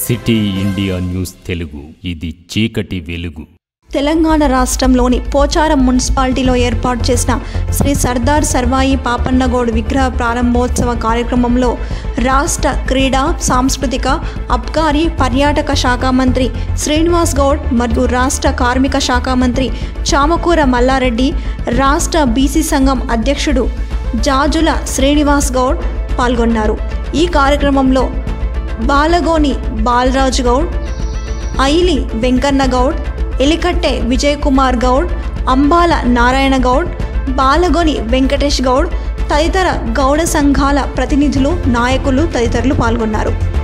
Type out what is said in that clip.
city India news Telugu ఇది చీకటి వెలుగు తెలంగాణ రాష్ట్రంలోని పోచారం మున్సిపాలిటీలో ఏర్పాటు చేసిన శ్రీ సర్దార్ సర్వాయి పాపన్నగౌడ్ విగ్రహ ప్రారంభోత్సవ కార్యక్రమంలో రాష్ట్ర క్రీడా సాంస్కృతిక అబ్కారీ పర్యాటక శాఖ మంత్రి శ్రీనివాస్ గౌడ్ మరియు రాష్ట్ర కార్మిక శాఖ మంత్రి చామకూర మల్లారెడ్డి రాష్ట్ర బీసీ సంఘం అధ్యక్షుడు జాజుల శ్రీనివాస్ గౌడ్ పాల్గొన్నారు ఈ కార్యక్రమంలో బాలగోని బాలరాజు గౌడ్ ఐలి వెంకన్న గౌడ్ ఎలికట్టె విజయ్ కుమార్ గౌడ్ అంబాల నారాయణ గౌడ్ బాలగొని వెంకటేష్ గౌడ్ తదితర గౌడ సంఘాల ప్రతినిధులు నాయకులు తదితరులు పాల్గొన్నారు